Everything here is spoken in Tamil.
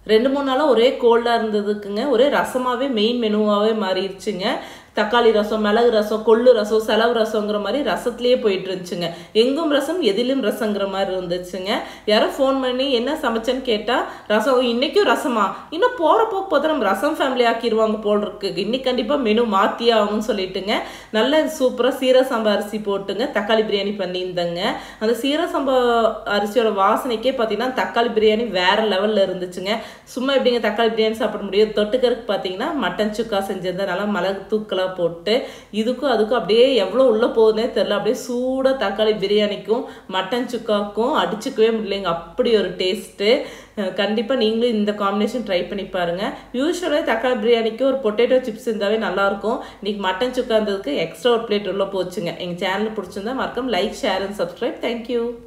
ரெண்டு மூணு நாளாக ஒரே கோல்டாக இருந்ததுக்குங்க ஒரே ரசமாகவே மெயின் மெனுவாகவே மாறிடுச்சுங்க தக்காளி ரசம் மிளகு ரசம் கொள்ளு ரசம் செலவு ரசங்கிற மாதிரி ரசத்துலேயே போயிட்டு இருந்துச்சுங்க எங்கும் ரசம் எதிலும் ரசங்கிற மாதிரி இருந்துச்சுங்க யாரோ ஃபோன் பண்ணி என்ன சமைச்சேன்னு கேட்டால் ரசம் இன்னைக்கும் ரசமா இன்னும் போகிற போக்கு பார்த்தா நம்ம ரசம் ஃபேமிலி ஆக்கிடுவாங்க போல் இருக்கு இன்னைக்கு கண்டிப்பாக மெனு மாற்றியே ஆகணும்னு சொல்லிட்டுங்க நல்ல சூப்பராக சீரக சம்பா அரிசி போட்டுங்க தக்காளி பிரியாணி பண்ணியிருந்தேங்க அந்த சீரக சம்பா அரிசியோட வாசனைக்கே பார்த்தீங்கன்னா தக்காளி பிரியாணி வேற லெவலில் இருந்துச்சுங்க சும்மா எப்படிங்க தக்காளி பிரியாணி சாப்பிட முடியும் தொட்டுக்கறதுக்கு பார்த்தீங்கன்னா மட்டன் சுக்கா செஞ்சிருந்தேன் நல்லா மிளகு தூக்கலாக போட்டு இதுக்கும் அதுக்கும் அப்படியே எவ்வளோ உள்ளே போகுதுனே தெரில அப்படியே சூடாக தக்காளி பிரியாணிக்கும் மட்டன் சுக்காக்கும் அடிச்சுக்கவே முடியலைங்க அப்படி ஒரு டேஸ்ட்டு கண்டிப்பாக நீங்களும் இந்த காம்பினேஷன் ட்ரை பண்ணி பாருங்கள் யூஸ்வலாக தக்காளி பிரியாணிக்கு ஒரு பொட்டேட்டோ சிப்ஸ் இருந்தாவே நல்லாயிருக்கும் இன்னைக்கு மட்டன் சுக்கா இருந்ததுக்கு எக்ஸ்ட்ரா ஒரு பிளேட் உள்ள போச்சுங்க எங்கள் சேனல் பிடிச்சிருந்தா மறக்காம like share and subscribe thank you